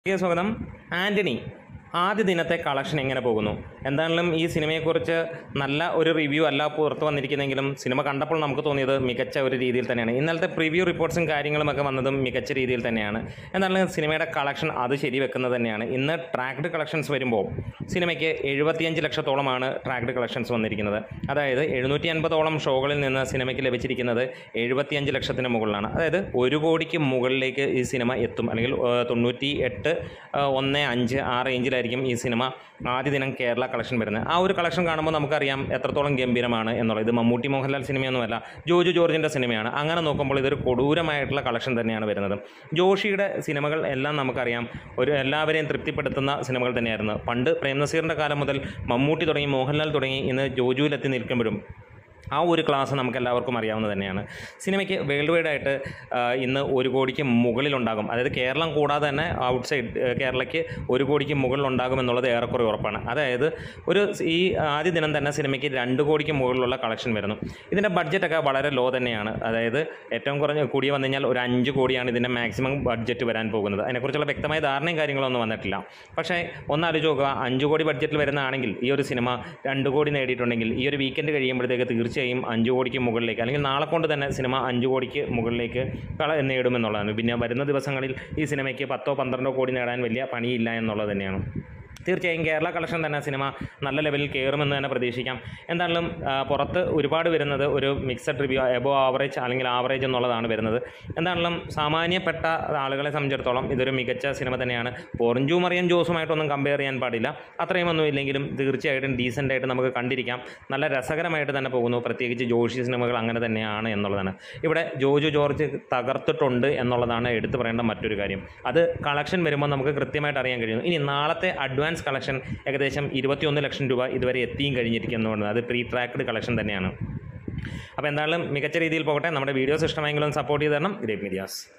പ്രിയ സ്വാഗതം ആൻ്റണി ആദ്യ ദിനത്തെ കളക്ഷൻ എങ്ങനെ പോകുന്നു എന്തായാലും ഈ സിനിമയെക്കുറിച്ച് നല്ല ഒരു റിവ്യൂ അല്ല പുറത്ത് വന്നിരിക്കുന്നെങ്കിലും സിനിമ കണ്ടപ്പോൾ നമുക്ക് തോന്നിയത് മികച്ച ഒരു രീതിയിൽ തന്നെയാണ് ഇന്നലത്തെ പ്രിവ്യൂ റിപ്പോർട്ട്സും കാര്യങ്ങളുമൊക്കെ വന്നതും മികച്ച രീതിയിൽ തന്നെയാണ് എന്തായാലും സിനിമയുടെ കളക്ഷൻ അത് ശരിവെക്കുന്നത് തന്നെയാണ് ഇന്ന് ട്രാക്ഡ് കളക്ഷൻസ് വരുമ്പോൾ സിനിമയ്ക്ക് എഴുപത്തിയഞ്ച് ലക്ഷത്തോളമാണ് ട്രാക്ഡ് കളക്ഷൻസ് വന്നിരിക്കുന്നത് അതായത് എഴുന്നൂറ്റി അൻപതോളം ഷോകളിൽ നിന്ന് സിനിമയ്ക്ക് ലഭിച്ചിരിക്കുന്നത് എഴുപത്തിയഞ്ച് ലക്ഷത്തിന് മുകളിലാണ് അതായത് ഒരു കോടിക്ക് മുകളിലേക്ക് ഈ സിനിമ എത്തും അല്ലെങ്കിൽ ഏഹ്, തൊണ്ണൂറ്റി എട്ട് ഏഹ്, ഒന്ന് അഞ്ച് ആ റേഞ്ചിലായിരിക്കും ഈ സിനിമ ആദ്യ ദിനം കേരള കളക്ഷൻ വരുന്നത് ആ ഒരു കളക്ഷൻ കാണുമ്പോൾ നമുക്കറിയാം എത്രത്തോളം ഗംഭീരമാണ് എന്നുള്ളത് ഇത് മമ്മൂട്ടി മോഹൻലാൽ സിനിമയൊന്നുമല്ല ജോജു ജോർജിൻ്റെ സിനിമയാണ് അങ്ങനെ നോക്കുമ്പോൾ ഇതൊരു കൊടൂരമായിട്ടുള്ള കളക്ഷൻ തന്നെയാണ് വരുന്നത് ജോഷിയുടെ സിനിമകൾ എല്ലാം നമുക്കറിയാം ഒരു എല്ലാവരെയും തൃപ്തിപ്പെടുത്തുന്ന സിനിമകൾ തന്നെയായിരുന്നു പണ്ട് പ്രേം നസീറിൻ്റെ കാലം മുതൽ മമ്മൂട്ടി തുടങ്ങി മോഹൻലാൽ തുടങ്ങി ഇന്ന് ജോജുവിലെത്തി നിൽക്കുമ്പോഴും ആ ഒരു ക്ലാസ് നമുക്ക് എല്ലാവർക്കും അറിയാവുന്നത് തന്നെയാണ് സിനിമയ്ക്ക് വേൾഡ് വൈഡ് ആയിട്ട് ആ, ഇന്ന് ഒരു കോടിക്ക് മുകളിലുണ്ടാകും അതായത് കേരളം കൂടാതെ തന്നെ ഔട്ട് സൈഡ് കേരളയ്ക്ക് ഒരു കോടിക്ക് മുകളിലുണ്ടാകും എന്നുള്ളത് ഏറെക്കുറെ ഉറപ്പാണ് അതായത് ഒരു സ് ഈ ആദ്യ ദിനം തന്നെ സിനിമയ്ക്ക് രണ്ട് കോടിക്ക് മുകളിലുള്ള കളക്ഷൻ വരുന്നു ഇതിൻ്റെ ബഡ്ജറ്റൊക്കെ വളരെ ലോ തന്നെയാണ് അതായത് ഏറ്റവും കുറഞ്ഞ കൂടിയ വന്നു കഴിഞ്ഞാൽ ഒരു അഞ്ച് കോടിയാണ് ഇതിൻ്റെ മാക്സിമം ബഡ്ജറ്റ് വരാൻ പോകുന്നത് അതിനെക്കുറിച്ചുള്ള വ്യക്തമായ ധാരണയും കാര്യങ്ങളൊന്നും വന്നിട്ടില്ല പക്ഷേ ഒന്നാലോചിച്ച് നോക്കുക അഞ്ച് കോടി ബഡ്ജറ്റിൽ വരുന്നതാണെങ്കിൽ ഈ ഒരു സിനിമ രണ്ട് കോടി നേടിയിട്ടുണ്ടെങ്കിൽ ഈ ഒരു വീക്കെൻഡ് കഴിയുമ്പോഴത്തേക്ക് തീർച്ചയായും അഞ്ച് കോടിക്ക് മുകളിലേക്ക് അല്ലെങ്കിൽ നാളെ കൊണ്ട് തന്നെ സിനിമ അഞ്ച് കോടിക്ക് മുകളിലേക്ക് കള നേടുമെന്നുള്ളതാണ് പിന്നെ വരുന്ന ദിവസങ്ങളിൽ ഈ സിനിമയ്ക്ക് പത്തോ പന്ത്രണ്ടോ കോടി നേടാൻ വലിയ പണിയില്ല എന്നുള്ളത് തന്നെയാണ് തീർച്ചയായും കേരള കളക്ഷൻ തന്നെ സിനിമ നല്ല ലെവലിൽ കയറുമെന്ന് തന്നെ പ്രതീക്ഷിക്കാം എന്തായാലും ആ, പുറത്ത് ഒരുപാട് വരുന്നത് ഒരു മിക്സഡ് റിവ്യൂ എബോ ആവറേജ് അല്ലെങ്കിൽ ആവറേജ് എന്നുള്ളതാണ് വരുന്നത് എന്താണെങ്കിലും സാമാന്യപ്പെട്ട ആളുകളെ സംബന്ധിച്ചിടത്തോളം ഇതൊരു മികച്ച സിനിമ തന്നെയാണ് പോറിഞ്ചു മറിയൻ ജോസുമായിട്ടൊന്നും കമ്പയർ ചെയ്യാൻ പാടില്ല അത്രയും ഒന്നും ഇല്ലെങ്കിലും തീർച്ചയായിട്ടും ഡീസൻ്റ് ആയിട്ട് നമുക്ക് കണ്ടിരിക്കാം നല്ല രസകരമായിട്ട് തന്നെ പോകുന്നു പ്രത്യേകിച്ച് ജോഷി സിനിമകൾ അങ്ങനെ തന്നെയാണ് എന്നുള്ളതാണ് ഇവിടെ ജോജു ജോർജ് തകർത്തിട്ടുണ്ട് എന്നുള്ളതാണ് എടുത്തു പറയേണ്ട മറ്റൊരു കാര്യം അത് കളക്ഷൻ വരുമ്പോൾ നമുക്ക് കൃത്യമായിട്ട് അറിയാൻ കഴിയുന്നു ഇനി നാളത്തെ അഡ്വാൻസ് കളക്ഷൻ ഏകദേശം ഇരുപത്തിയൊന്ന് ലക്ഷം രൂപ ഇതുവരെ എത്തിയും കഴിഞ്ഞിരിക്കുന്നുണ്ട് അത് പ്രീ ട്രാക്ക്ഡ് കളക്ഷൻ തന്നെയാണ് അപ്പോൾ എന്തായാലും മികച്ച രീതിയിൽ പോകട്ടെ നമ്മുടെ വീഡിയോസ് ഇഷ്ടമായെങ്കിലും സപ്പോർട്ട് ചെയ്ത് തരണം ഗ്രേറ്റ് മീഡിയാസ്